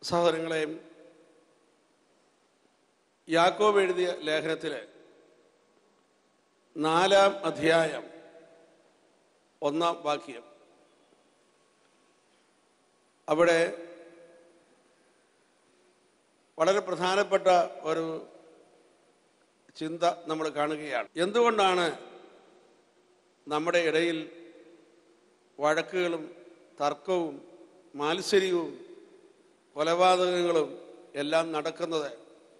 സഹോദരങ്ങളെയും യാക്കോബ് എഴുതിയ ലേഖനത്തിലെ നാലാം അധ്യായം ഒന്നാം വാക്യം അവിടെ വളരെ പ്രധാനപ്പെട്ട ഒരു ചിന്ത നമ്മൾ കാണുകയാണ് എന്തുകൊണ്ടാണ് നമ്മുടെ ഇടയിൽ വഴക്കുകളും തർക്കവും മാത്സര്യവും കൊലപാതകങ്ങളും എല്ലാം നടക്കുന്നത്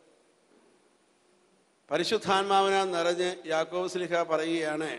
പരിശുദ്ധാത്മാവിനാൽ നിറഞ്ഞ് യാക്കോബ് സ്ലിഹ പറയുകയാണ്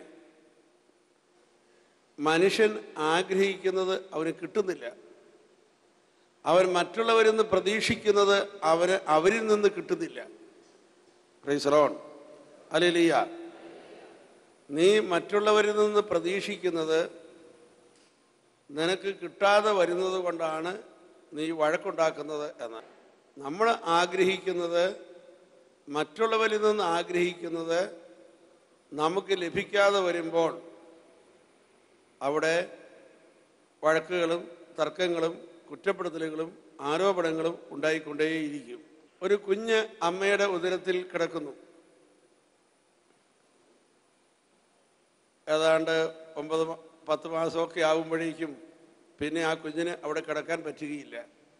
മനുഷ്യൻ ആഗ്രഹിക്കുന്നത് അവന് കിട്ടുന്നില്ല അവൻ മറ്റുള്ളവരിൽ നിന്ന് പ്രതീക്ഷിക്കുന്നത് അവന് അവരിൽ നിന്ന് കിട്ടുന്നില്ല ക്രൈസറോൺ അലിയ നീ മറ്റുള്ളവരിൽ നിന്ന് പ്രതീക്ഷിക്കുന്നത് നിനക്ക് കിട്ടാതെ വരുന്നത് കൊണ്ടാണ് നീ വഴക്കുണ്ടാക്കുന്നത് എന്ന് നമ്മൾ ആഗ്രഹിക്കുന്നത് മറ്റുള്ളവരിൽ നിന്ന് ആഗ്രഹിക്കുന്നത് നമുക്ക് ലഭിക്കാതെ വരുമ്പോൾ അവിടെ വഴക്കുകളും തർക്കങ്ങളും കുറ്റപ്പെടുത്തലുകളും ആരോപണങ്ങളും ഉണ്ടായിക്കൊണ്ടേയിരിക്കും ഒരു കുഞ്ഞ് അമ്മയുടെ ഉദരത്തിൽ കിടക്കുന്നു ഏതാണ്ട് ഒമ്പത് മ- പത്ത് മാസമൊക്കെ ആകുമ്പോഴേക്കും പിന്നെ ആ കുഞ്ഞിന് അവിടെ കിടക്കാൻ പറ്റുകയില്ല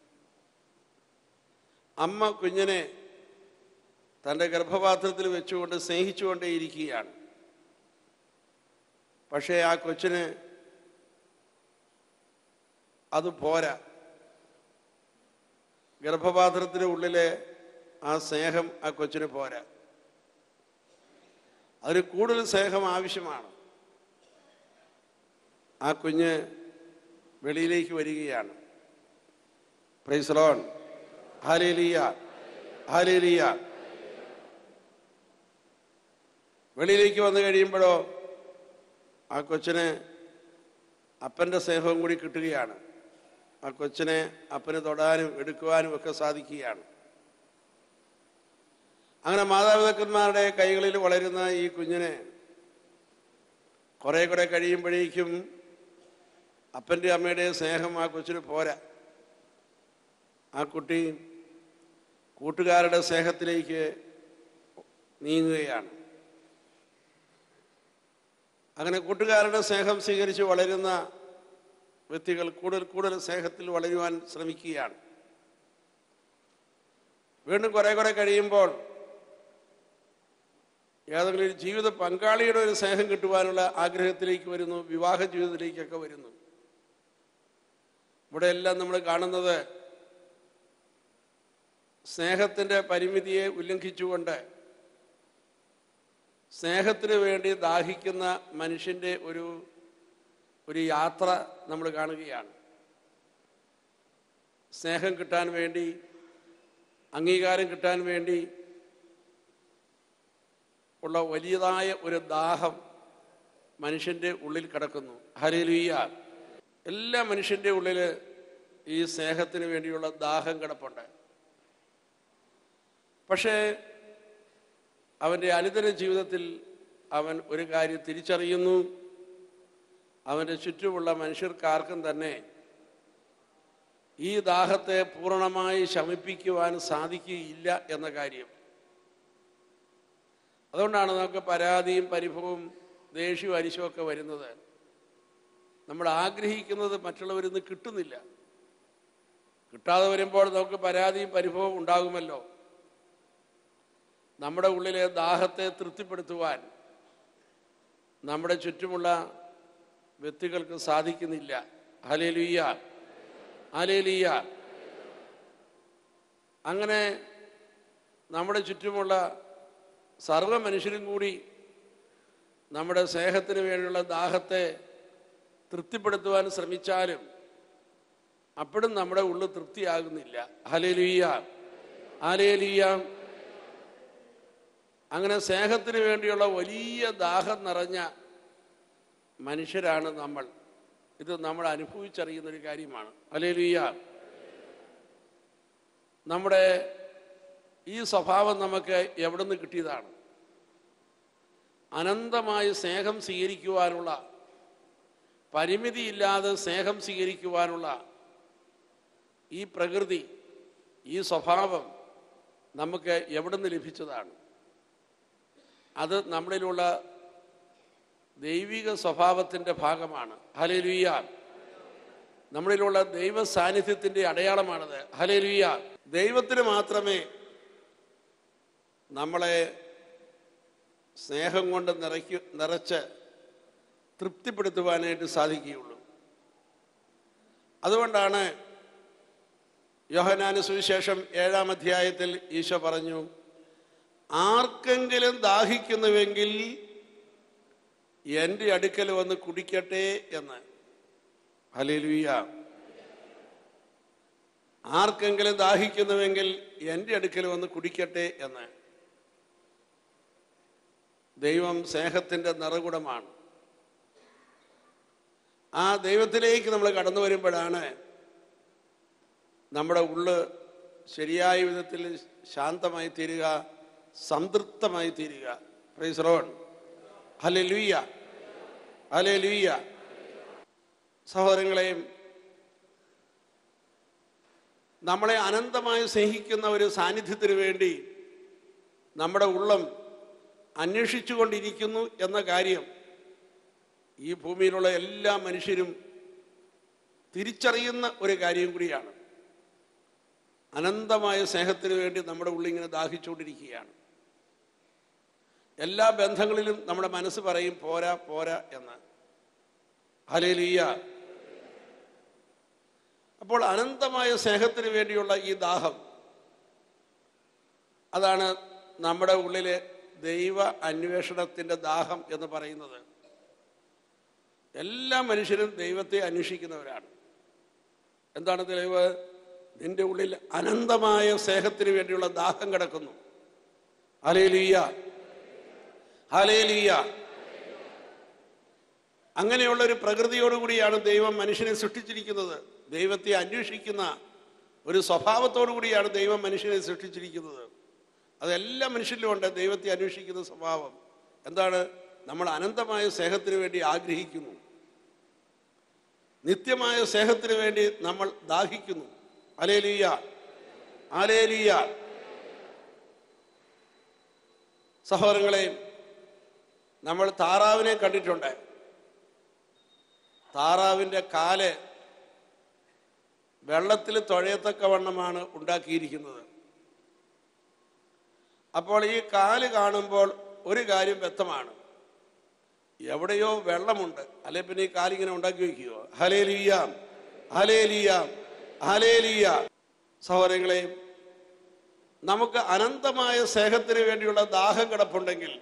അമ്മ കുഞ്ഞിനെ തൻ്റെ ഗർഭപാത്രത്തിൽ വെച്ചുകൊണ്ട് സ്നേഹിച്ചുകൊണ്ടേയിരിക്കുകയാണ് പക്ഷേ ആ കൊച്ചിന് അത് പോരാ ഗർഭപാത്രത്തിന് ഉള്ളിലെ ആ സ്നേഹം ആ കൊച്ചിന് പോരാ അതിന് കൂടുതൽ സ്നേഹം ആവശ്യമാണ് ആ കുഞ്ഞ് വെളിയിലേക്ക് വരികയാണ് പ്രൈസലോൺ ഹാലേലിയ ഹാലേലിയ വെളിയിലേക്ക് വന്നു കഴിയുമ്പോഴോ ആ കൊച്ചിന് അപ്പൻ്റെ സ്നേഹവും കൂടി കിട്ടുകയാണ് ആ കൊച്ചിനെ അപ്പന് തൊടാനും എടുക്കുവാനും ഒക്കെ സാധിക്കുകയാണ് അങ്ങനെ മാതാപിതാക്കന്മാരുടെ കൈകളിൽ വളരുന്ന ഈ കുഞ്ഞിനെ കുറെ കൂടെ കഴിയുമ്പോഴേക്കും അപ്പൻ്റെ അമ്മയുടെ സ്നേഹം ആ കൊച്ചിന് പോരാ ആ കുട്ടി കൂട്ടുകാരുടെ സ്നേഹത്തിലേക്ക് നീങ്ങുകയാണ് അങ്ങനെ കൂട്ടുകാരുടെ സ്നേഹം സ്വീകരിച്ച് വളരുന്ന വ്യക്തികൾ കൂടുതൽ കൂടുതൽ സ്നേഹത്തിൽ വളരുവാൻ ശ്രമിക്കുകയാണ് വീണ്ടും കുറെ കുറെ കഴിയുമ്പോൾ ഏതെങ്കിലും ഒരു ജീവിത പങ്കാളിയുടെ ഒരു സ്നേഹം കിട്ടുവാനുള്ള ആഗ്രഹത്തിലേക്ക് വരുന്നു വിവാഹ ജീവിതത്തിലേക്കൊക്കെ വരുന്നു ഇവിടെ എല്ലാം നമ്മൾ കാണുന്നത് സ്നേഹത്തിൻ്റെ പരിമിതിയെ ഉല്ലംഘിച്ചുകൊണ്ട് സ്നേഹത്തിന് വേണ്ടി ദാഹിക്കുന്ന മനുഷ്യൻ്റെ ഒരു ഒരു യാത്ര നമ്മൾ കാണുകയാണ് സ്നേഹം കിട്ടാൻ വേണ്ടി അംഗീകാരം കിട്ടാൻ വേണ്ടി ഉള്ള വലിയതായ ഒരു ദാഹം മനുഷ്യൻ്റെ ഉള്ളിൽ കിടക്കുന്നു ഹരലുയ്യ എല്ലാ മനുഷ്യൻ്റെ ഉള്ളിൽ ഈ സ്നേഹത്തിന് വേണ്ടിയുള്ള ദാഹം കിടപ്പുണ്ട് പക്ഷേ അവൻ്റെ അനുദിന ജീവിതത്തിൽ അവൻ ഒരു കാര്യം തിരിച്ചറിയുന്നു അവൻ്റെ ചുറ്റുമുള്ള മനുഷ്യർക്കാർക്കും തന്നെ ഈ ദാഹത്തെ പൂർണ്ണമായി ശമിപ്പിക്കുവാൻ സാധിക്കുകയില്ല എന്ന കാര്യം അതുകൊണ്ടാണ് നമുക്ക് പരാതിയും പരിഭവവും ദേഷ്യവും അരിശവും ഒക്കെ വരുന്നത് നമ്മൾ ആഗ്രഹിക്കുന്നത് മറ്റുള്ളവരിൽ നിന്ന് കിട്ടുന്നില്ല കിട്ടാതെ വരുമ്പോൾ നമുക്ക് പരാതിയും പരിഭവവും ഉണ്ടാകുമല്ലോ നമ്മുടെ ഉള്ളിലെ ദാഹത്തെ തൃപ്തിപ്പെടുത്തുവാൻ നമ്മുടെ ചുറ്റുമുള്ള വ്യക്തികൾക്ക് സാധിക്കുന്നില്ല ഹലേലുയ്യ ഹലേലിയ അങ്ങനെ നമ്മുടെ ചുറ്റുമുള്ള സർവ്വ മനുഷ്യരും കൂടി നമ്മുടെ സ്നേഹത്തിന് വേണ്ടിയുള്ള ദാഹത്തെ തൃപ്തിപ്പെടുത്തുവാൻ ശ്രമിച്ചാലും അപ്പോഴും നമ്മുടെ ഉള്ളിൽ തൃപ്തിയാകുന്നില്ല ഹലേലുയ്യ ഹാലേലിയ അങ്ങനെ സ്നേഹത്തിന് വേണ്ടിയുള്ള വലിയ ദാഹം നിറഞ്ഞ മനുഷ്യരാണ് നമ്മൾ ഇത് നമ്മൾ അനുഭവിച്ചറിയുന്ന ഒരു കാര്യമാണ് അലേലുയ്യ നമ്മുടെ ഈ സ്വഭാവം നമുക്ക് എവിടെ നിന്ന് കിട്ടിയതാണ് അനന്തമായ സ്നേഹം സ്വീകരിക്കുവാനുള്ള പരിമിതിയില്ലാതെ സ്നേഹം സ്വീകരിക്കുവാനുള്ള ഈ പ്രകൃതി ഈ സ്വഭാവം നമുക്ക് എവിടുന്ന് ലഭിച്ചതാണ് അത് നമ്മളിലുള്ള ദൈവിക സ്വഭാവത്തിൻ്റെ ഭാഗമാണ് ഹലേലുയ്യ നമ്മളിലുള്ള ദൈവ സാന്നിധ്യത്തിൻ്റെ അടയാളമാണത് ഹലേലുയ്യ ദൈവത്തിന് മാത്രമേ നമ്മളെ സ്നേഹം കൊണ്ട് നിറയ്ക്കു നിറച്ച് തൃപ്തിപ്പെടുത്തുവാനായിട്ട് സാധിക്കുകയുള്ളൂ അതുകൊണ്ടാണ് യോഹനാന് സുവിശേഷം ഏഴാം അധ്യായത്തിൽ ഈശോ പറഞ്ഞു ആർക്കെങ്കിലും ദാഹിക്കുന്നുവെങ്കിൽ എൻ്റെ അടുക്കൽ വന്ന് കുടിക്കട്ടെ എന്ന് ഹലേലുയ്യ ആർക്കെങ്കിലും ദാഹിക്കുന്നുവെങ്കിൽ എൻ്റെ അടുക്കൽ വന്ന് കുടിക്കട്ടെ എന്ന് ദൈവം സ്നേഹത്തിൻ്റെ നിറകുടമാണ് ആ ദൈവത്തിലേക്ക് നമ്മൾ കടന്നു വരുമ്പോഴാണ് നമ്മുടെ ഉള്ള് ശരിയായ വിധത്തിൽ ശാന്തമായി തീരുക സംതൃപ്തമായി തീരുക പ്രൈസ് റോൺ ഹലെ ലൂയ്യ ഹലെ ലൂയ്യ സഹോദരങ്ങളെയും നമ്മളെ അനന്തമായി സ്നേഹിക്കുന്ന ഒരു സാന്നിധ്യത്തിന് വേണ്ടി നമ്മുടെ ഉള്ളം അന്വേഷിച്ചുകൊണ്ടിരിക്കുന്നു എന്ന കാര്യം ഈ ഭൂമിയിലുള്ള എല്ലാ മനുഷ്യരും തിരിച്ചറിയുന്ന ഒരു കാര്യം കൂടിയാണ് അനന്തമായ സ്നേഹത്തിന് വേണ്ടി നമ്മുടെ ഉള്ളിങ്ങനെ ദാഹിച്ചുകൊണ്ടിരിക്കുകയാണ് എല്ലാ ബന്ധങ്ങളിലും നമ്മുടെ മനസ്സ് പറയും പോരാ പോരാ എന്ന് ഹലേലിയ അപ്പോൾ അനന്തമായ സ്നേഹത്തിന് വേണ്ടിയുള്ള ഈ ദാഹം അതാണ് നമ്മുടെ ഉള്ളിലെ ദൈവ അന്വേഷണത്തിൻ്റെ ദാഹം എന്ന് പറയുന്നത് എല്ലാ മനുഷ്യരും ദൈവത്തെ അന്വേഷിക്കുന്നവരാണ് എന്താണ് തെളിവ് നിന്റെ ഉള്ളിൽ അനന്തമായ സ്നേഹത്തിന് വേണ്ടിയുള്ള ദാഹം കിടക്കുന്നു ഹലേലിയ ഹലേലിയ അങ്ങനെയുള്ള ഒരു പ്രകൃതിയോടുകൂടിയാണ് ദൈവം മനുഷ്യനെ സൃഷ്ടിച്ചിരിക്കുന്നത് ദൈവത്തെ അന്വേഷിക്കുന്ന ഒരു സ്വഭാവത്തോടു കൂടിയാണ് ദൈവം മനുഷ്യനെ സൃഷ്ടിച്ചിരിക്കുന്നത് അതെല്ലാ മനുഷ്യരിലും ഉണ്ട് ദൈവത്തെ അന്വേഷിക്കുന്ന സ്വഭാവം എന്താണ് നമ്മൾ അനന്തമായ സ്നേഹത്തിന് വേണ്ടി ആഗ്രഹിക്കുന്നു നിത്യമായ സ്നേഹത്തിന് വേണ്ടി നമ്മൾ ദാഹിക്കുന്നു അലേലിയ അലേലിയ സഹോദരങ്ങളെ നമ്മൾ താറാവിനെ കണ്ടിട്ടുണ്ട് താറാവിൻ്റെ കാല് വെള്ളത്തിൽ തുഴയത്തക്കവണ്ണമാണ് ഉണ്ടാക്കിയിരിക്കുന്നത് അപ്പോൾ ഈ കാല് കാണുമ്പോൾ ഒരു കാര്യം വ്യക്തമാണ് എവിടെയോ വെള്ളമുണ്ട് അല്ലെ പിന്നെ ഈ കാലിങ്ങനെ ഉണ്ടാക്കി വയ്ക്കുമോ ഹലേലിയ ഹലേലിയ ഹലേലിയ സഹോദരങ്ങളെ നമുക്ക് അനന്തമായ സ്നേഹത്തിന് വേണ്ടിയുള്ള ദാഹം കിടപ്പുണ്ടെങ്കിൽ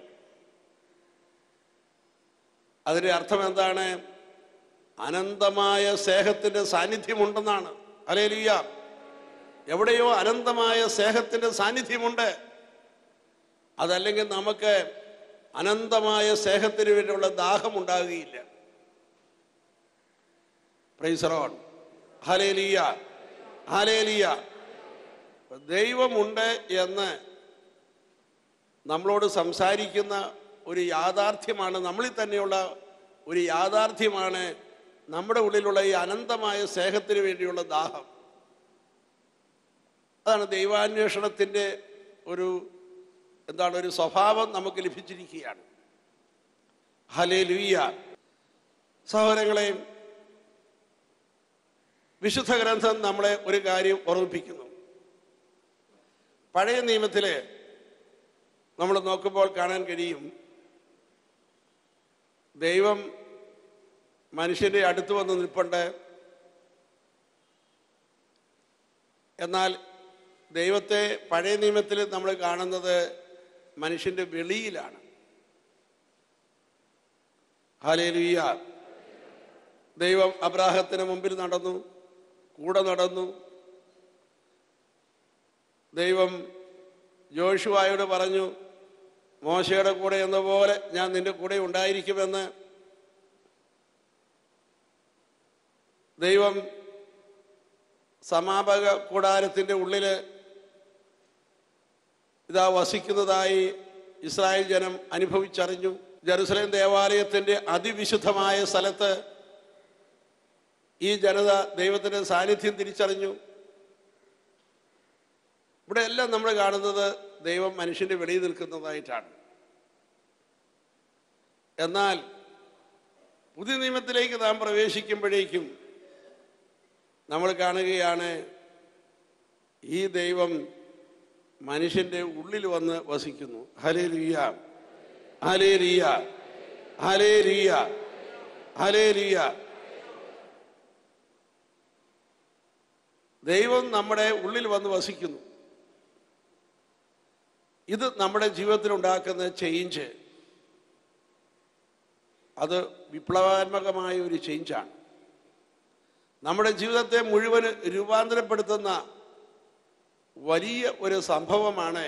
അതിന്റെ അർത്ഥം എന്താണ് അനന്തമായ സ്നേഹത്തിന്റെ സാന്നിധ്യമുണ്ടെന്നാണ് ഹലേലിയ എവിടെയോ അനന്തമായ സ്നേഹത്തിന്റെ സാന്നിധ്യമുണ്ട് അതല്ലെങ്കിൽ നമുക്ക് അനന്തമായ സ്നേഹത്തിന് വേണ്ടിയുള്ള ദാഹം ഉണ്ടാകുകയില്ല പ്രൈസറോൺ ഹലേലിയ ഹലേലിയ ദൈവമുണ്ട് എന്ന് നമ്മളോട് സംസാരിക്കുന്ന ഒരു യാഥാർത്ഥ്യമാണ് നമ്മളിൽ തന്നെയുള്ള ഒരു യാഥാർത്ഥ്യമാണ് നമ്മുടെ ഉള്ളിലുള്ള ഈ അനന്തമായ സ്നേഹത്തിന് വേണ്ടിയുള്ള ദാഹം അതാണ് ദൈവാന്വേഷണത്തിൻ്റെ ഒരു എന്താണ് ഒരു സ്വഭാവം നമുക്ക് ലഭിച്ചിരിക്കുകയാണ് ഹലേ ലുയ്യ സഹോദരങ്ങളെ വിശുദ്ധ ഗ്രന്ഥം നമ്മളെ ഒരു കാര്യം ഓർമ്മിപ്പിക്കുന്നു പഴയ നിയമത്തിലെ നമ്മൾ നോക്കുമ്പോൾ കാണാൻ കഴിയും ദൈവം മനുഷ്യന്റെ അടുത്ത് വന്ന് നിൽപ്പുണ്ട് എന്നാൽ ദൈവത്തെ പഴയ നിയമത്തിൽ നമ്മൾ കാണുന്നത് മനുഷ്യന്റെ വെളിയിലാണ് ഹാലേലുയ്യ ദൈവം അബ്രാഹത്തിന് മുമ്പിൽ നടന്നു കൂടെ നടന്നു ദൈവം ജോഷുവായോട് പറഞ്ഞു മോശയുടെ കൂടെ എന്ന പോലെ ഞാൻ നിന്റെ കൂടെ ഉണ്ടായിരിക്കുമെന്ന് ദൈവം സമാപക കൂടാരത്തിൻ്റെ ഉള്ളില് ഇതാ വസിക്കുന്നതായി ഇസ്രായേൽ ജനം അനുഭവിച്ചറിഞ്ഞു ജെറുസലേം ദേവാലയത്തിന്റെ അതിവിശുദ്ധമായ സ്ഥലത്ത് ഈ ജനത ദൈവത്തിന്റെ സാന്നിധ്യം തിരിച്ചറിഞ്ഞു ഇവിടെ എല്ലാം നമ്മൾ കാണുന്നത് ദൈവം മനുഷ്യന്റെ വെളിയിൽ നിൽക്കുന്നതായിട്ടാണ് എന്നാൽ പുതിയ നിയമത്തിലേക്ക് നാം പ്രവേശിക്കുമ്പോഴേക്കും നമ്മൾ കാണുകയാണ് ഈ ദൈവം മനുഷ്യന്റെ ഉള്ളിൽ വന്ന് വസിക്കുന്നു ഹലേ ലിയ ഹലേ ലിയ ഹലേ ലിയ ഹലേ ലിയ ദൈവം നമ്മുടെ ഉള്ളിൽ വന്ന് വസിക്കുന്നു ഇത് നമ്മുടെ ജീവിതത്തിൽ ഉണ്ടാക്കുന്ന ചേഞ്ച് അത് വിപ്ലവാത്മകമായ ഒരു ചേഞ്ചാണ് നമ്മുടെ ജീവിതത്തെ മുഴുവൻ രൂപാന്തരപ്പെടുത്തുന്ന വലിയ ഒരു സംഭവമാണ്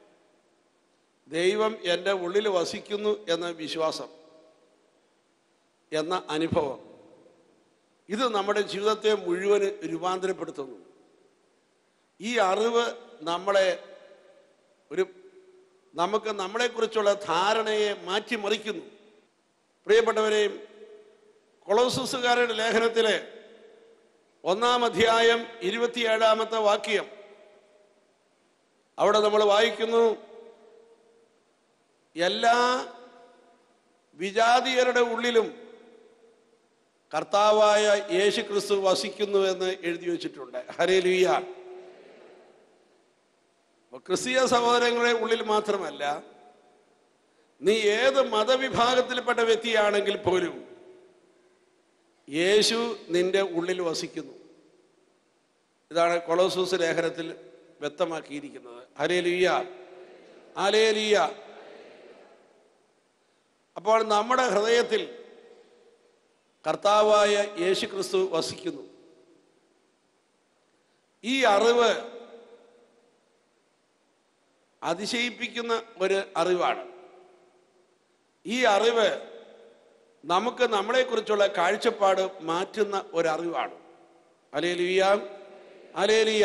ദൈവം എൻ്റെ ഉള്ളിൽ വസിക്കുന്നു എന്ന വിശ്വാസം എന്ന അനുഭവം ഇത് നമ്മുടെ ജീവിതത്തെ മുഴുവൻ രൂപാന്തരപ്പെടുത്തുന്നു ഈ അറിവ് നമ്മളെ ഒരു നമുക്ക് നമ്മളെക്കുറിച്ചുള്ള ധാരണയെ മാറ്റിമറിക്കുന്നു പ്രിയപ്പെട്ടവരെയും കൊളോസസുകാരുടെ ലേഖനത്തിലെ ഒന്നാം അധ്യായം ഇരുപത്തിയേഴാമത്തെ വാക്യം അവിടെ നമ്മൾ വായിക്കുന്നു എല്ലാ വിജാതീയരുടെ ഉള്ളിലും കർത്താവായ യേശു ക്രിസ്തു വസിക്കുന്നു എന്ന് എഴുതി വെച്ചിട്ടുണ്ട് ഹരേ ലുയ്യ ക്രിസ്തീയ സഹോദരങ്ങളുടെ ഉള്ളിൽ മാത്രമല്ല നീ ഏത് മതവിഭാഗത്തിൽപ്പെട്ട വ്യക്തിയാണെങ്കിൽ പോലും യേശു നിന്റെ ഉള്ളിൽ വസിക്കുന്നു ഇതാണ് കൊളോസൂസ് ലേഖനത്തിൽ വ്യക്തമാക്കിയിരിക്കുന്നത് ഹരേ ലുയ്യ ആലേ ലിയ അപ്പോൾ നമ്മുടെ ഹൃദയത്തിൽ കർത്താവായ യേശു ക്രിസ്തു വസിക്കുന്നു ഈ അറിവ് അതിശയിപ്പിക്കുന്ന ഒരു അറിവാണ് ഈ അറിവ് നമുക്ക് നമ്മളെക്കുറിച്ചുള്ള കാഴ്ചപ്പാട് മാറ്റുന്ന ഒരറിവാണ് അലേലിയ അലേലിയ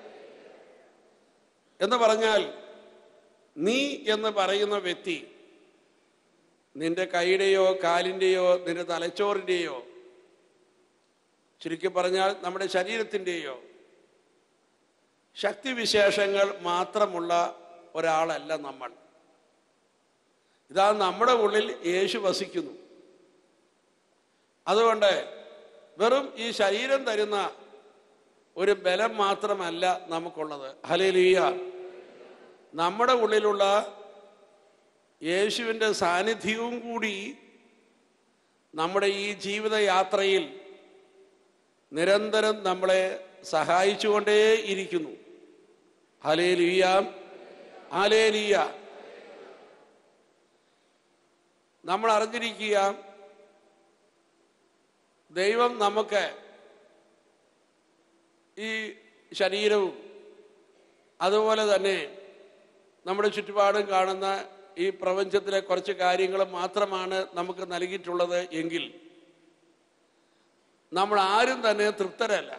എന്ന് പറഞ്ഞാൽ നീ എന്ന് പറയുന്ന വ്യക്തി നിന്റെ കൈയുടെയോ കാലിൻ്റെയോ നിന്റെ തലച്ചോറിൻ്റെയോ ചുരുക്കി പറഞ്ഞാൽ നമ്മുടെ ശരീരത്തിൻ്റെയോ ശക്തിവിശേഷങ്ങൾ മാത്രമുള്ള ഒരാളല്ല നമ്മൾ ഇതാ നമ്മുടെ ഉള്ളിൽ യേശു വസിക്കുന്നു അതുകൊണ്ട് വെറും ഈ ശരീരം തരുന്ന ഒരു ബലം മാത്രമല്ല നമുക്കുള്ളത് ഹലേലിയ നമ്മുടെ ഉള്ളിലുള്ള യേശുവിൻ്റെ സാന്നിധ്യവും കൂടി നമ്മുടെ ഈ ജീവിതയാത്രയിൽ നിരന്തരം നമ്മളെ സഹായിച്ചുകൊണ്ടേ ഇരിക്കുന്നു ഹലേലിയ ഹലേലിയ നമ്മൾ അറിഞ്ഞിരിക്കുക ദൈവം നമുക്ക് ഈ ശരീരവും അതുപോലെ തന്നെ നമ്മുടെ ചുറ്റുപാടും കാണുന്ന ഈ പ്രപഞ്ചത്തിലെ കുറച്ച് കാര്യങ്ങൾ മാത്രമാണ് നമുക്ക് നൽകിയിട്ടുള്ളത് എങ്കിൽ നമ്മൾ ആരും തന്നെ തൃപ്തരല്ല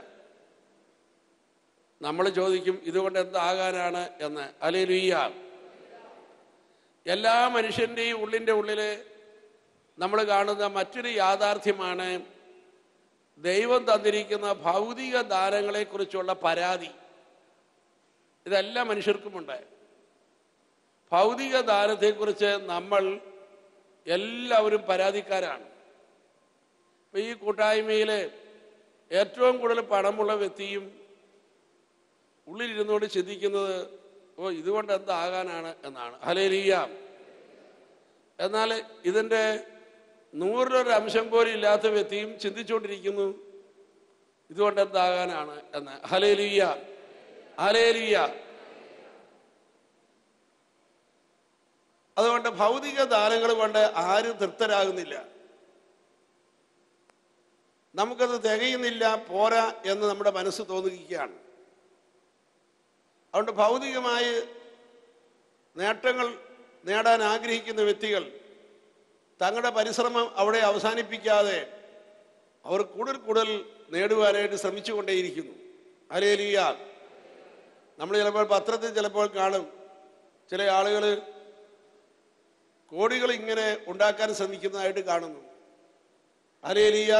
നമ്മൾ ചോദിക്കും ഇതുകൊണ്ട് എന്താകാനാണ് എന്ന് അലേലുയ്യ എല്ലാ മനുഷ്യൻ്റെയും ഉള്ളിൻ്റെ ഉള്ളിൽ നമ്മൾ കാണുന്ന മറ്റൊരു യാഥാർത്ഥ്യമാണ് ദൈവം തന്നിരിക്കുന്ന ഭൗതിക ദാനങ്ങളെക്കുറിച്ചുള്ള പരാതി ഇതെല്ലാ മനുഷ്യർക്കുമുണ്ട് ഭൗതിക ദാനത്തെക്കുറിച്ച് നമ്മൾ എല്ലാവരും പരാതിക്കാരാണ് ഇപ്പം ഈ കൂട്ടായ്മയിൽ ഏറ്റവും കൂടുതൽ പണമുള്ള വ്യക്തിയും ഉള്ളിലിരുന്നുകൊണ്ട് ചിന്തിക്കുന്നത് ഓ ഇതുകൊണ്ട് എന്താകാനാണ് എന്നാണ് ഹലേലിയ എന്നാൽ ഇതിൻ്റെ നൂറിലൊരു അംശം പോലും ഇല്ലാത്ത വ്യക്തിയും ചിന്തിച്ചുകൊണ്ടിരിക്കുന്നു ഇതുകൊണ്ട് എന്താകാനാണ് എന്ന് ഹലേലിയ ഹലേലിയ അതുകൊണ്ട് ഭൗതിക ദാനങ്ങൾ കൊണ്ട് ആരും തൃപ്തരാകുന്നില്ല നമുക്കത് തികയുന്നില്ല പോരാ എന്ന് നമ്മുടെ മനസ്സ് തോന്നുകയാണ് അതുകൊണ്ട് ഭൗതികമായ നേട്ടങ്ങൾ നേടാൻ ആഗ്രഹിക്കുന്ന വ്യക്തികൾ തങ്ങളുടെ പരിശ്രമം അവിടെ അവസാനിപ്പിക്കാതെ അവർ കൂടുതൽ കൂടുതൽ നേടുവാനായിട്ട് ശ്രമിച്ചുകൊണ്ടേയിരിക്കുന്നു അലേലിയ നമ്മൾ ചിലപ്പോൾ പത്രത്തിൽ ചിലപ്പോൾ കാണും ചില ആളുകൾ കോടികൾ ഇങ്ങനെ ഉണ്ടാക്കാൻ ശ്രമിക്കുന്നതായിട്ട് കാണുന്നു അലേലിയ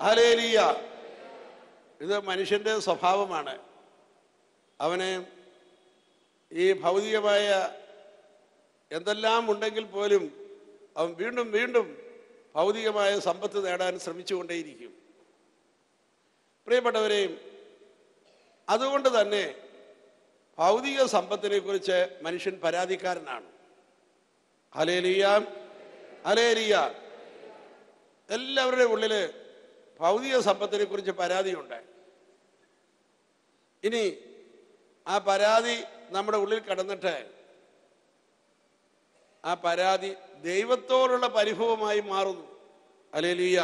അലേലിയ ഇത് മനുഷ്യന്റെ സ്വഭാവമാണ് അവന് ഈ ഭൗതികമായ എന്തെല്ലാം ഉണ്ടെങ്കിൽ പോലും അവൻ വീണ്ടും വീണ്ടും ഭൗതികമായ സമ്പത്ത് നേടാൻ ശ്രമിച്ചുകൊണ്ടേയിരിക്കും പ്രിയപ്പെട്ടവരെയും അതുകൊണ്ട് തന്നെ ഭൗതിക സമ്പത്തിനെ കുറിച്ച് മനുഷ്യൻ പരാതിക്കാരനാണ് അലേലിയ അലേലിയ എല്ലാവരുടെ ഉള്ളില് ഭൗതിക സമ്പത്തിനെ കുറിച്ച് പരാതിയുണ്ട് ഇനി ആ പരാതി നമ്മുടെ ഉള്ളിൽ കടന്നിട്ട് ആ പരാതി ദൈവത്തോടുള്ള പരിഭവമായി മാറുന്നു അലേലിയ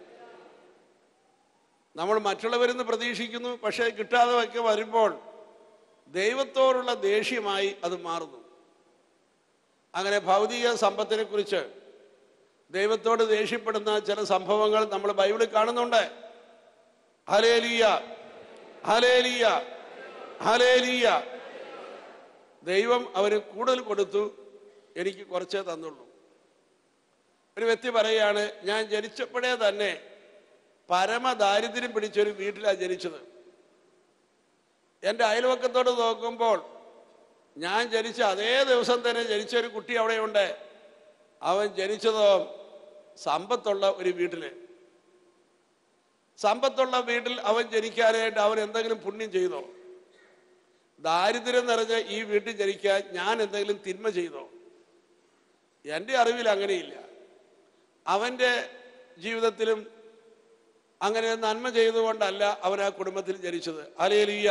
നമ്മൾ മറ്റുള്ളവരിൽ നിന്ന് പ്രതീക്ഷിക്കുന്നു പക്ഷേ കിട്ടാതെ ഒക്കെ വരുമ്പോൾ ദൈവത്തോടുള്ള ദേഷ്യമായി അത് മാറുന്നു അങ്ങനെ ഭൗതിക സമ്പത്തിനെ കുറിച്ച് ദൈവത്തോട് ദേഷ്യപ്പെടുന്ന ചില സംഭവങ്ങൾ നമ്മൾ ബൈബിളിൽ കാണുന്നുണ്ട് ഹലേലിയ ഹലേലിയ ഹലേലിയ ദൈവം അവന് കൂടുതൽ കൊടുത്തു എനിക്ക് കുറച്ചേ തന്നുള്ളൂ ഒരു വ്യക്തി പറയാണ് ഞാൻ ജനിച്ചപ്പോഴേ തന്നെ പരമദാരിദ്ര്യം പിടിച്ചൊരു വീട്ടിലാണ് ജനിച്ചത് എൻ്റെ അയൽവക്കത്തോട് നോക്കുമ്പോൾ ഞാൻ ജനിച്ച അതേ ദിവസം തന്നെ ജനിച്ച ഒരു കുട്ടി അവിടെയുണ്ട് അവൻ ജനിച്ചതോ സമ്പത്തുള്ള ഒരു വീട്ടില് സമ്പത്തുള്ള വീട്ടിൽ അവൻ ജനിക്കാനായിട്ട് അവൻ എന്തെങ്കിലും പുണ്യം ചെയ്തോ ദാരിദ്ര്യം നിറഞ്ഞ ഈ വീട്ടിൽ ജനിക്കാൻ ഞാൻ എന്തെങ്കിലും തിന്മ ചെയ്തോ എൻ്റെ അറിവിൽ അങ്ങനെയില്ല അവൻ്റെ ജീവിതത്തിലും അങ്ങനെ നന്മ ചെയ്തുകൊണ്ടല്ല അവൻ ആ കുടുംബത്തിൽ ജനിച്ചത് അലേലിയ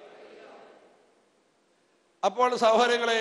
അപ്പോൾ സഹോദരങ്ങളെ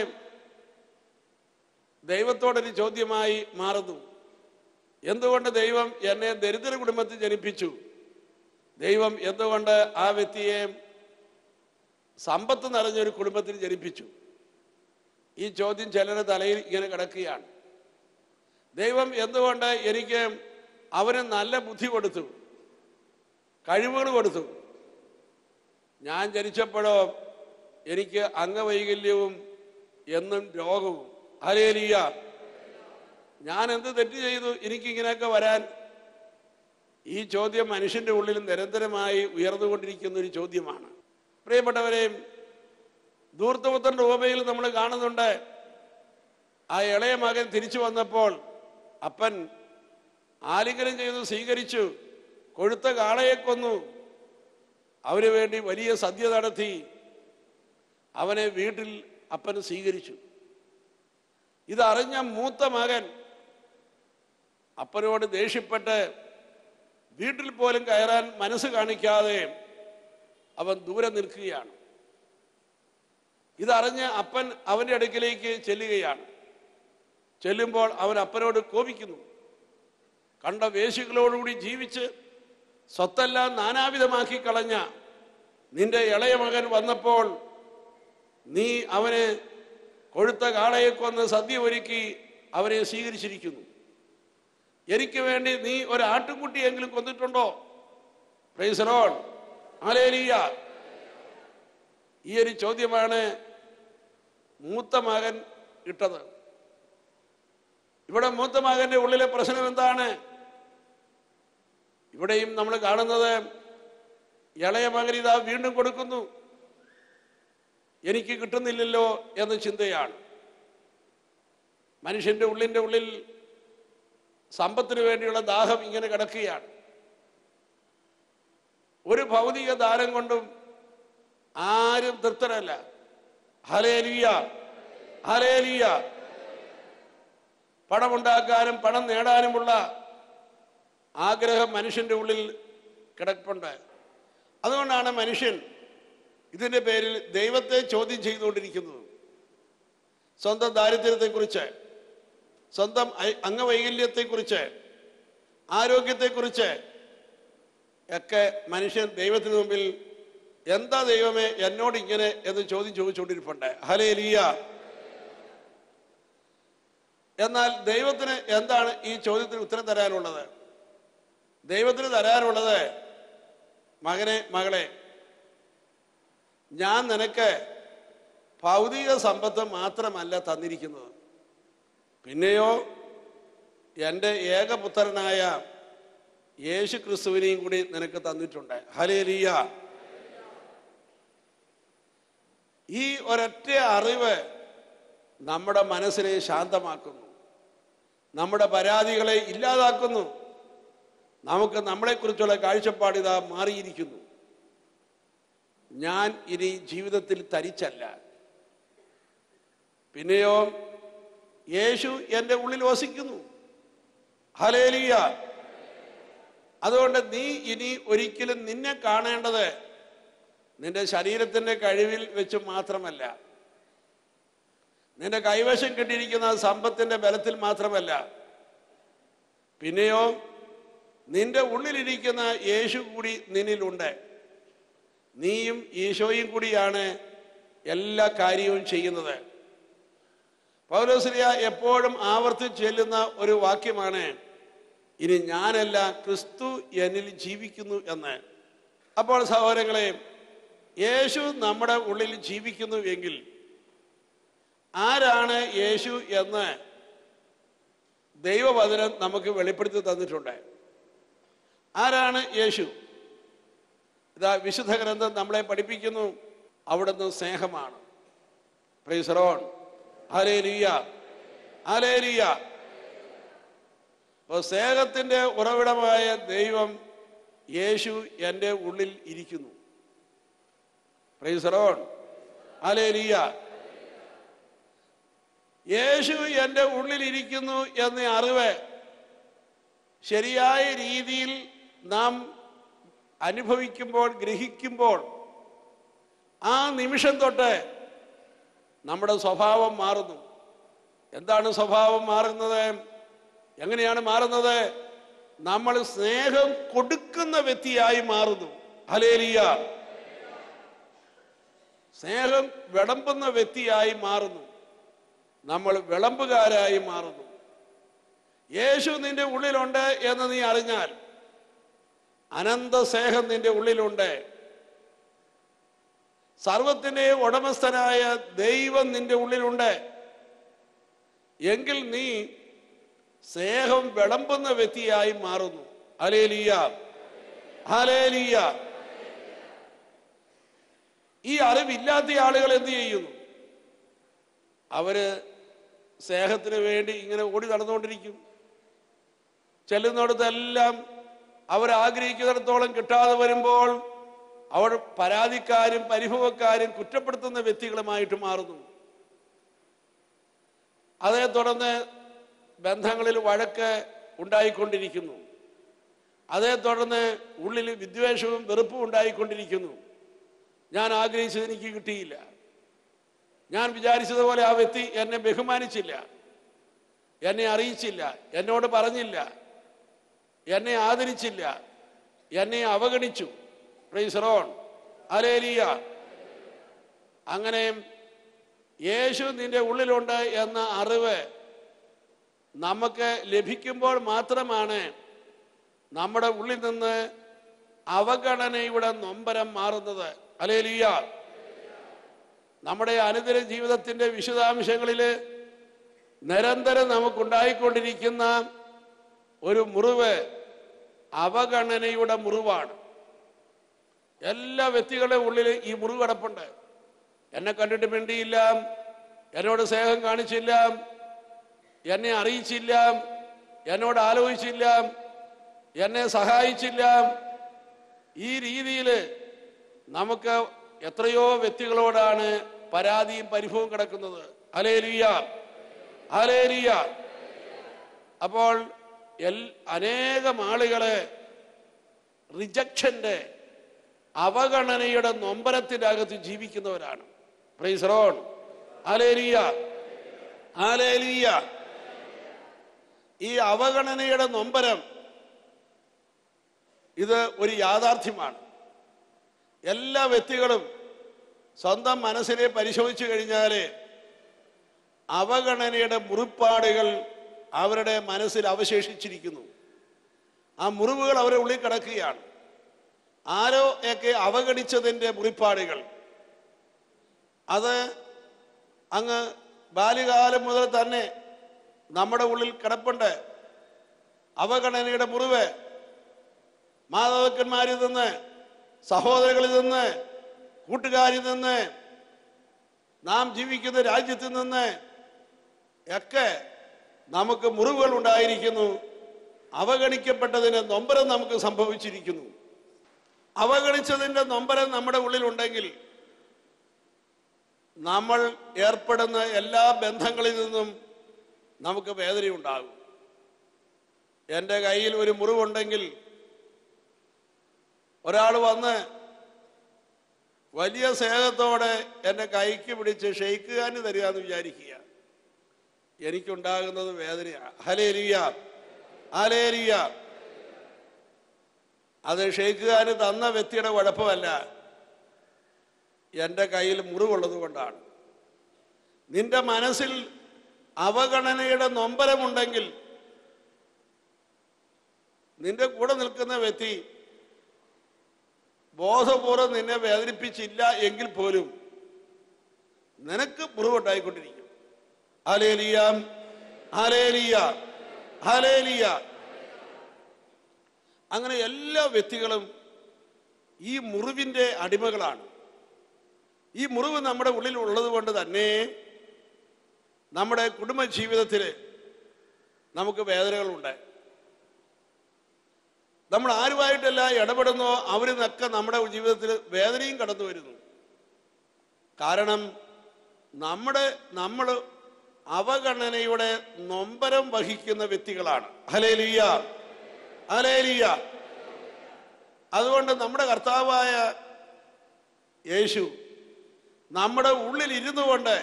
ദൈവത്തോടൊരു ചോദ്യമായി മാറുന്നു എന്തുകൊണ്ട് ദൈവം എന്നെ ദരിദ്ര കുടുംബത്തിൽ ജനിപ്പിച്ചു ദൈവം എന്തുകൊണ്ട് ആ വ്യക്തിയെ സമ്പത്ത് നിറഞ്ഞൊരു കുടുംബത്തിൽ ജനിപ്പിച്ചു ഈ ചോദ്യം ചിലരുടെ തലയിൽ ഇങ്ങനെ കിടക്കുകയാണ് ദൈവം എന്തുകൊണ്ട് എനിക്ക് അവന് നല്ല ബുദ്ധി കൊടുത്തു കഴിവുകൾ കൊടുത്തു ഞാൻ ജനിച്ചപ്പോഴോ എനിക്ക് അംഗവൈകല്യവും എന്നും രോഗവും ഹലേലിയ ഞാൻ എന്ത് തെറ്റ് ചെയ്തു എനിക്കിങ്ങനെയൊക്കെ വരാൻ ഈ ചോദ്യം മനുഷ്യന്റെ ഉള്ളിൽ നിരന്തരമായി ഉയർന്നുകൊണ്ടിരിക്കുന്ന ഒരു ചോദ്യമാണ് പ്രിയപ്പെട്ടവരെ ധൂർത്തപുത്രന്റെ ഉപമയിൽ നമ്മൾ കാണുന്നുണ്ട് ആ ഇളയ മകൻ തിരിച്ചു വന്നപ്പോൾ അപ്പൻ ആലിംഗനം ചെയ്തു സ്വീകരിച്ചു കൊഴുത്ത കാളയെ കൊന്നു അവന് വേണ്ടി വലിയ സദ്യ നടത്തി അവനെ വീട്ടിൽ അപ്പൻ സ്വീകരിച്ചു ഇതറിഞ്ഞ മൂത്ത മകൻ അപ്പനോട് ദേഷ്യപ്പെട്ട് വീട്ടിൽ പോലും കയറാൻ മനസ്സ് കാണിക്കാതെ അവൻ ദൂരെ നിൽക്കുകയാണ് ഇതറിഞ്ഞ് അപ്പൻ അവന്റെ അടുക്കിലേക്ക് ചെല്ലുകയാണ് ചെല്ലുമ്പോൾ അവൻ അപ്പനോട് കോപിക്കുന്നു കണ്ട വേശികളോടുകൂടി ജീവിച്ച് സ്വത്തെല്ലാം നാനാവിധമാക്കി കളഞ്ഞ നിന്റെ ഇളയ മകൻ വന്നപ്പോൾ നീ അവന് കൊഴുത്ത കാളയെ കൊന്ന് സദ്യ ഒരുക്കി അവനെ സ്വീകരിച്ചിരിക്കുന്നു എനിക്ക് വേണ്ടി നീ ഒരു ആട്ടുംകുട്ടിയെങ്കിലും കൊന്നിട്ടുണ്ടോ പ്രൈസറോൺ ആലേലിയ ഈ ഒരു ചോദ്യമാണ് മൂത്ത മകൻ ഇട്ടത് ഇവിടെ മൂത്ത മകന്റെ ഉള്ളിലെ പ്രശ്നം എന്താണ് ഇവിടെയും നമ്മൾ കാണുന്നത് ഇളയ മകൻ ഇതാ വീണ്ടും കൊടുക്കുന്നു എനിക്ക് കിട്ടുന്നില്ലല്ലോ എന്ന ചിന്തയാണ് മനുഷ്യന്റെ ഉള്ളിന്റെ ഉള്ളിൽ സമ്പത്തിന് വേണ്ടിയുള്ള ദാഹം ഇങ്ങനെ കിടക്കുകയാണ് ഒരു ഭൗതിക ദാനം കൊണ്ടും ആരും തൃപ്തരല്ല ഹലേലിയ ഹലേലിയ പണമുണ്ടാക്കാനും പണം നേടാനുമുള്ള ആഗ്രഹം മനുഷ്യന്റെ ഉള്ളിൽ കിടപ്പുണ്ട് അതുകൊണ്ടാണ് മനുഷ്യൻ ഇതിന്റെ പേരിൽ ദൈവത്തെ ചോദ്യം ചെയ്തുകൊണ്ടിരിക്കുന്നത് സ്വന്തം ദാരിദ്ര്യത്തെക്കുറിച്ച് സ്വന്തം ഐ- അംഗവൈകല്യത്തെക്കുറിച്ച് ആരോഗ്യത്തെക്കുറിച്ച് ഒക്കെ മനുഷ്യൻ ദൈവത്തിന് മുമ്പിൽ എന്താ ദൈവമേ എന്നോട് ഇങ്ങനെ എന്ന് ചോദ്യം ചോദിച്ചുകൊണ്ടിരിപ്പുണ്ട് ഹലേലിയ എന്നാൽ ദൈവത്തിന് എന്താണ് ഈ ചോദ്യത്തിന് ഉത്തരം തരാനുള്ളത് ദൈവത്തിന് തരാനുള്ളത് മകനെ മകളെ ഞാൻ നിനക്ക് ഭൗതിക സമ്പത്ത് മാത്രമല്ല തന്നിരിക്കുന്നത് പിന്നെയോ എൻ്റെ ഏകപുത്രനായ യേശു ക്രിസ്തുവിനെയും കൂടി നിനക്ക് തന്നിട്ടുണ്ട് ഹലേലിയ ഈ ഒരൊറ്റ അറിവ് നമ്മുടെ മനസ്സിനെ ശാന്തമാക്കുന്നു നമ്മുടെ പരാതികളെ ഇല്ലാതാക്കുന്നു നമുക്ക് നമ്മളെക്കുറിച്ചുള്ള കാഴ്ചപ്പാട് ഇതാ മാറിയിരിക്കുന്നു ഞാൻ ഇനി ജീവിതത്തിൽ തരിച്ചല്ല പിന്നെയോ യേശു എൻ്റെ ഉള്ളിൽ വസിക്കുന്നു ഹലേലിയ അതുകൊണ്ട് നീ ഇനി ഒരിക്കലും നിന്നെ കാണേണ്ടത് നിന്റെ ശരീരത്തിന്റെ കഴിവിൽ വെച്ച് മാത്രമല്ല നിന്റെ കൈവശം കിട്ടിയിരിക്കുന്ന സമ്പത്തിന്റെ ബലത്തിൽ മാത്രമല്ല പിന്നെയോ നിന്റെ ഉള്ളിലിരിക്കുന്ന യേശു കൂടി നിന്നിലുണ്ട് നീയും ഈശോയും കൂടിയാണ് എല്ലാ കാര്യവും ചെയ്യുന്നത് പൗലോസ്ലിയ എപ്പോഴും ആവർത്തിച്ച് ചെല്ലുന്ന ഒരു വാക്യമാണ് ഇനി ഞാനല്ല ക്രിസ്തു എന്നിൽ ജീവിക്കുന്നു എന്ന് അപ്പോൾ സഹോദരങ്ങളെ യേശു നമ്മുടെ ഉള്ളിൽ ജീവിക്കുന്നു എങ്കിൽ ആരാണ് യേശു എന്ന് ദൈവവചനം നമുക്ക് വെളിപ്പെടുത്തി തന്നിട്ടുണ്ട് ആരാണ് യേശു ഇതാ വിശുദ്ധ ഗ്രന്ഥം നമ്മളെ പഠിപ്പിക്കുന്നു അവിടുന്ന് സ്നേഹമാണ് പ്രൈസറോൺ ഹലേലിയ ഹലേലിയ അപ്പോൾ സ്നേഹത്തിന്റെ ഉറവിടമായ ദൈവം യേശു എൻ്റെ ഉള്ളിൽ ഇരിക്കുന്നു പ്രൈസറോൺ ഹലേലിയ യേശു എൻ്റെ ഉള്ളിൽ ഇരിക്കുന്നു എന്ന അറിവ് ശരിയായ രീതിയിൽ നാം അനുഭവിക്കുമ്പോൾ ഗ്രഹിക്കുമ്പോൾ ആ നിമിഷം തൊട്ട് നമ്മുടെ സ്വഭാവം മാറുന്നു എന്താണ് സ്വഭാവം മാറുന്നത് എങ്ങനെയാണ് മാറുന്നത് നമ്മൾ സ്നേഹം കൊടുക്കുന്ന വ്യക്തിയായി മാറുന്നു ഹലേലിയ സ്നേഹം വിളമ്പുന്ന വ്യക്തിയായി മാറുന്നു നമ്മൾ വിളമ്പുകാരായി മാറുന്നു യേശു നിന്റെ ഉള്ളിലുണ്ട് എന്ന് നീ അറിഞ്ഞാൽ അനന്ത സ്നേഹം നിന്റെ ഉള്ളിലുണ്ട് സർവത്തിന്റെ ഉടമസ്ഥനായ ദൈവം നിന്റെ ഉള്ളിലുണ്ട് എങ്കിൽ നീ സ്നേഹം വിളമ്പുന്ന വ്യക്തിയായി മാറുന്നു അലേലിയ ഹലേലിയ ഈ അറിവില്ലാത്ത ആളുകൾ എന്ത് ചെയ്യുന്നു അവര് സ്നേഹത്തിന് വേണ്ടി ഇങ്ങനെ ഓടി നടന്നുകൊണ്ടിരിക്കും ചെല്ലുന്നിടത്തെല്ലാം അവർ ആഗ്രഹിക്കുന്നിടത്തോളം കിട്ടാതെ വരുമ്പോൾ അവർ പരാതിക്കാരും പരിഭവക്കാരും കുറ്റപ്പെടുത്തുന്ന വ്യക്തികളുമായിട്ട് മാറുന്നു അതേ തുടർന്ന് ബന്ധങ്ങളിൽ വഴക്ക് ഉണ്ടായിക്കൊണ്ടിരിക്കുന്നു അതേ തുടർന്ന് ഉള്ളിൽ വിദ്വേഷവും വെറുപ്പും ഉണ്ടായിക്കൊണ്ടിരിക്കുന്നു ഞാൻ ആഗ്രഹിച്ചത് എനിക്ക് കിട്ടിയില്ല ഞാൻ വിചാരിച്ചതുപോലെ ആ വ്യക്തി എന്നെ ബഹുമാനിച്ചില്ല എന്നെ അറിയിച്ചില്ല എന്നോട് പറഞ്ഞില്ല എന്നെ ആദരിച്ചില്ല എന്നെ അവഗണിച്ചു പ്രൈസറോൺ അലേലിയ അങ്ങനെ യേശു നിന്റെ ഉള്ളിലുണ്ട് എന്ന അറിവ് നമുക്ക് ലഭിക്കുമ്പോൾ മാത്രമാണ് നമ്മുടെ ഉള്ളിൽ നിന്ന് അവഗണനയുടെ നൊമ്പരം മാറുന്നത് അലേലിയ നമ്മുടെ അനുദിന ജീവിതത്തിന്റെ വിശദാംശങ്ങളിൽ നിരന്തരം നമുക്കുണ്ടായിക്കൊണ്ടിരിക്കുന്ന ഒരു മുറിവ് അവഗണനയുടെ മുറിവാണ് എല്ലാ വ്യക്തികളുടെ ഉള്ളിൽ ഈ മുറിവ് കിടപ്പുണ്ട് എന്നെ കണ്ടിട്ട് മിണ്ടിയില്ല എന്നോട് സ്നേഹം കാണിച്ചില്ല എന്നെ അറിയിച്ചില്ല എന്നോട് ആലോചിച്ചില്ല എന്നെ സഹായിച്ചില്ല ഈ രീതിയിൽ നമുക്ക് എത്രയോ വ്യക്തികളോടാണ് പരാതിയും പരിഭവവും കിടക്കുന്നത് അലേലിയ അലേലിയ അപ്പോൾ എൽ അനേകം ആളുകള് റിജക്ഷന്റെ അവഗണനയുടെ നൊമ്പരത്തിന്റെ അകത്ത് ജീവിക്കുന്നവരാണ് പ്രൈസറോൺ ആലേലിയ ആലേലിയ ഈ അവഗണനയുടെ നൊമ്പരം ഇത് ഒരു യാഥാർത്ഥ്യമാണ് എല്ലാ വ്യക്തികളും സ്വന്തം മനസ്സിനെ പരിശോധിച്ചു കഴിഞ്ഞാൽ അവഗണനയുടെ മുറിപ്പാടുകൾ അവരുടെ മനസ്സിൽ അവശേഷിച്ചിരിക്കുന്നു ആ മുറിവുകൾ അവരുടെ ഉള്ളിൽ കിടക്കുകയാണ് ആരോ ഒക്കെ അവഗണിച്ചതിൻ്റെ മുറിപ്പാടുകൾ അത് അങ്ങ് ബാല്യകാലം മുതൽ തന്നെ നമ്മുടെ ഉള്ളിൽ കിടപ്പുണ്ട് അവഗണനയുടെ മുറിവ് മാതാപിതാക്കന്മാരിൽ നിന്ന് സഹോദരങ്ങളിൽ നിന്ന് കൂട്ടുകാരിൽ നിന്ന് നാം ജീവിക്കുന്ന രാജ്യത്ത് നിന്ന് ഒക്കെ നമുക്ക് മുറിവുകൾ ഉണ്ടായിരിക്കുന്നു അവഗണിക്കപ്പെട്ടതിന് നൊമ്പരം നമുക്ക് സംഭവിച്ചിരിക്കുന്നു അവഗണിച്ചതിൻ്റെ നൊമ്പരം നമ്മുടെ ഉള്ളിലുണ്ടെങ്കിൽ നമ്മൾ ഏർപ്പെടുന്ന എല്ലാ ബന്ധങ്ങളിൽ നിന്നും നമുക്ക് വേദനയുണ്ടാകും എൻ്റെ കയ്യിൽ ഒരു മുറിവുണ്ടെങ്കിൽ ഒരാൾ വന്ന് വലിയ സ്നേഹത്തോടെ എന്നെ കൈക്ക് പിടിച്ച് ഷെയ്ക്കുകാന് തരിക എന്ന് വിചാരിക്കുക എനിക്കുണ്ടാകുന്നത് വേദനയാണ് ഹലേലിയ ഹലേലിയ അത് ഷെയ്ക്കുകാന് തന്ന വ്യക്തിയുടെ കുഴപ്പമല്ല എൻ്റെ കയ്യിൽ മുറിവുള്ളത് കൊണ്ടാണ് നിന്റെ മനസ്സിൽ അവഗണനയുടെ നൊമ്പരമുണ്ടെങ്കിൽ നിന്റെ കൂടെ നിൽക്കുന്ന വ്യക്തി ബോധപൂർവ്വം നിന്നെ വേദനിപ്പിച്ചില്ല എങ്കിൽ പോലും നിനക്ക് മുറിവുണ്ടായിക്കൊണ്ടിരിക്കും ഹലേലിയ ഹലേലിയ ഹലേലിയ അങ്ങനെ എല്ലാ വ്യക്തികളും ഈ മുറിവിൻ്റെ അടിമകളാണ് ഈ മുറിവ് നമ്മുടെ ഉള്ളിൽ ഉള്ളത് കൊണ്ട് തന്നെ നമ്മുടെ കുടുംബ ജീവിതത്തിൽ നമുക്ക് വേദനകളുണ്ട് നമ്മൾ ആരുമായിട്ടല്ല ഇടപെടുന്നോ അവരിൽ നിന്നൊക്കെ നമ്മുടെ ജീവിതത്തിൽ വേദനയും കടന്നു വരുന്നു കാരണം നമ്മുടെ നമ്മൾ അവഗണനയുടെ നൊമ്പരം വഹിക്കുന്ന വ്യക്തികളാണ് ഹലേലിയ ഹലേലിയ അതുകൊണ്ട് നമ്മുടെ കർത്താവായ യേശു നമ്മുടെ ഉള്ളിൽ ഇരുന്നു കൊണ്ട്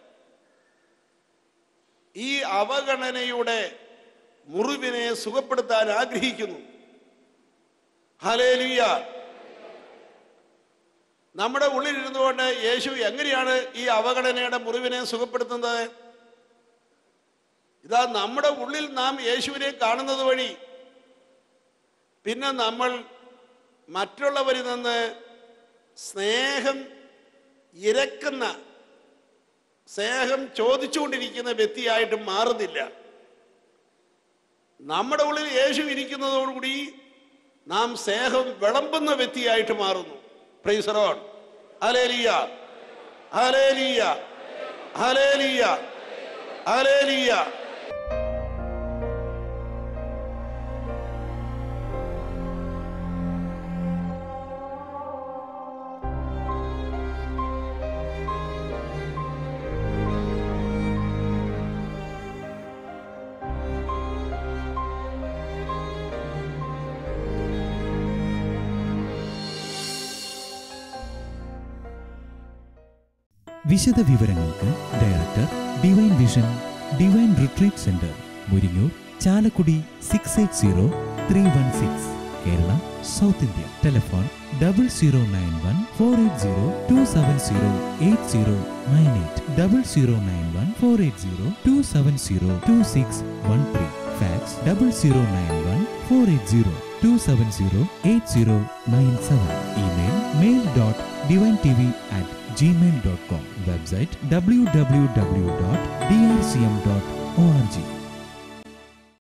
ഈ അവഗണനയുടെ മുറിവിനെ സുഖപ്പെടുത്താൻ ആഗ്രഹിക്കുന്നു ഹലേലിയ നമ്മുടെ ഉള്ളിൽ ഇരുന്നുകൊണ്ട് യേശു എങ്ങനെയാണ് ഈ അവഗണനയുടെ മുറിവിനെ സുഖപ്പെടുത്തുന്നത് ഇതാ നമ്മുടെ ഉള്ളിൽ നാം യേശുവിനെ കാണുന്നത് വഴി പിന്നെ നമ്മൾ മറ്റുള്ളവരിൽ നിന്ന് സ്നേഹം ഇരക്കുന്ന സ്നേഹം ചോദിച്ചുകൊണ്ടിരിക്കുന്ന വ്യക്തിയായിട്ട് മാറുന്നില്ല നമ്മുടെ ഉള്ളിൽ യേശു ഇരിക്കുന്നതോടുകൂടി നാം സ്നേഹം വിളമ്പുന്ന വ്യക്തിയായിട്ട് മാറുന്നു പ്രൈസറോൺ ഹലേലിയ ഹലേലിയ ഹലേലിയ ഹലേലിയ വിശദ വിവരങ്ങൾക്ക് director divine vision divine retreat centre Muringoor Chalakudy six eight zero three one six Kerala South India telephone double zero nine one four eight zero two seven zero eight zero nine eight double zero nine one four eight zero two seven zero two six one three fax double zero nine one four eight zero two seven zero eight zero nine seven email mail dot divine T V at gmail.com website www.drcm.org